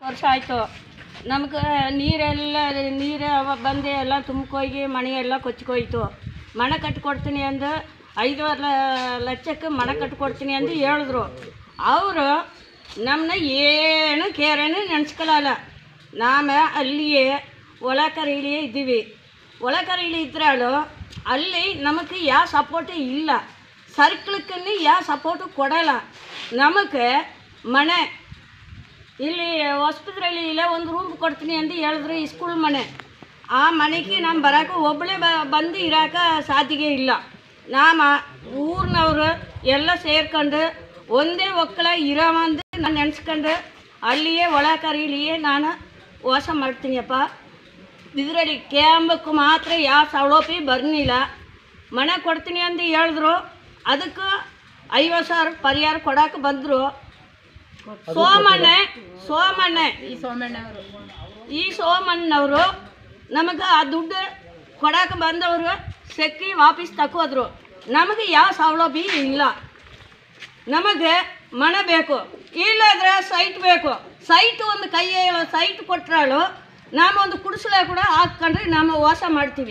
ವರ್ಷ ಆಯಿತು ನಮ್ಗೆ ನೀರೆಲ್ಲ ನೀರು ಅವ ಬಂದು ಎಲ್ಲ ತುಂಬ್ಕೋಗಿ ಮನೆ ಎಲ್ಲ ಕೊಚ್ಕೋಯ್ತು ಮನೆ ಕಟ್ಕೊಡ್ತೀನಿ ಅಂದು ಐದುವರೆ ಲ- ಲಕ್ಷಕ್ಕೆ ಮನೆ ಕಟ್ಕೊಡ್ತೀನಿ ಅಂದು ಹೇಳಿದ್ರು ಅವರು ನಮ್ಮನ್ನ ಏನು ಕೇರೇನು ನೆನ್ಸ್ಕೊಳ್ಳಲ್ಲ ನಾಮ ಅಲ್ಲಿಯೇ ಒಳ ಕರೀಲಿಯೇ ಇದ್ದೀವಿ ಒಳ ಕರೀಲಿ ಇದ್ರಾಳು ಅಲ್ಲಿ ನಮಗೆ ಯಾವ ಸಪೋರ್ಟು ಇಲ್ಲ ಸರ್ಕ್ಲಕ್ಕನ್ನು ಯಾವ ಸಪೋರ್ಟು ಕೊಡಲ್ಲ ನಮಗೆ ಮನೆ ಇಲ್ಲಿ ಹೊಸ್ಪತ್ರೆಯಲ್ಲಿ ಇಲ್ಲೇ ಒಂದು ರೂಮ್ ಕೊಡ್ತೀನಿ ಅಂತ ಹೇಳಿದ್ರು ಈ ಸ್ಕೂಲ್ ಮನೆ ಆ ಮನೆಗೆ ನಾನು ಬರೋಕೆ ಒಬ್ಬಳೇ ಬ ಬಂದು ಇರೋಕೆ ಸಾಧ್ಯ ಇಲ್ಲ ನಾಮ ಊರಿನವ್ರು ಎಲ್ಲ ಸೇರ್ಕೊಂಡು ಒಂದೇ ಒಕ್ಕಳ ಇರೋವಂದು ನಾನು ನೆನೆಸ್ಕೊಂಡು ಅಲ್ಲಿಯೇ ಒಳ ಕರೀಲಿಯೇ ನಾನು ವಾಸ ಮಾಡ್ತೀನಿಯಪ್ಪ ಇದರಲ್ಲಿ ಕ್ಯಾಂಬಕ್ಕೆ ಮಾತ್ರ ಯಾವ ಸೌಲಭ್ಯ ಬರ್ನಿಲ್ಲ ಮನೆ ಕೊಡ್ತೀನಿ ಅಂತ ಹೇಳಿದ್ರು ಅದಕ್ಕೆ ಐವತ್ತು ಸಾವಿರ ಪರಿಹಾರ ಕೊಡಕ್ಕೆ ಬಂದರು ಸೋಮಣ್ಣ ಸೋಮಣ್ಣ ಈ ಸೋಮಣ್ಣವರು ಈ ಸೋಮಣ್ಣವರು ನಮಗೆ ಆ ದುಡ್ಡು ಕೊಡಕ್ಕೆ ಬಂದವರು ಸೆಕ್ಕಿ ವಾಪಸ್ ತಕೋದ್ರು ನಮಗೆ ಯಾವ ಸೌಲಭ್ಯ ಇಲ್ಲ ನಮಗೆ ಮನೆ ಬೇಕು ಇಲ್ಲದ್ರೆ ಸೈಟ್ ಬೇಕು ಸೈಟ್ ಒಂದು ಕೈ ಸೈಟ್ ಕೊಟ್ಟರಾಳು ನಾವು ಒಂದು ಕುಡಿಸಲೆ ಕೂಡ ಹಾಕ್ಕೊಂಡ್ರೆ ನಾವು ವಾಸ ಮಾಡ್ತೀವಿ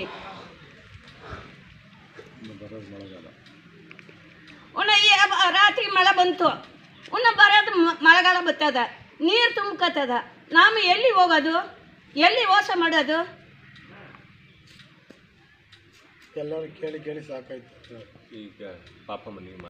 ಉನ್ನ ಈ ಅಬ- ರಾತ್ರಿ ಮಳೆ ಬಂತು ಉನ್ನ ಬರೋದು ಮ- ಮಳೆಗಾಲ ಬರ್ತದ ನೀರು ತುಂಬ್ಕತ್ತದ ನಾವು ಎಲ್ಲಿ ಹೋಗೋದು ಎಲ್ಲಿ ವಾಸ ಮಾಡೋದು ಎಲ್ಲರೂ ಕೇಳಿ ಕೇಳಿ ಸಾಕಾಯ್ತು ಈಗ ಪಾಪ ಮನೆಗೆ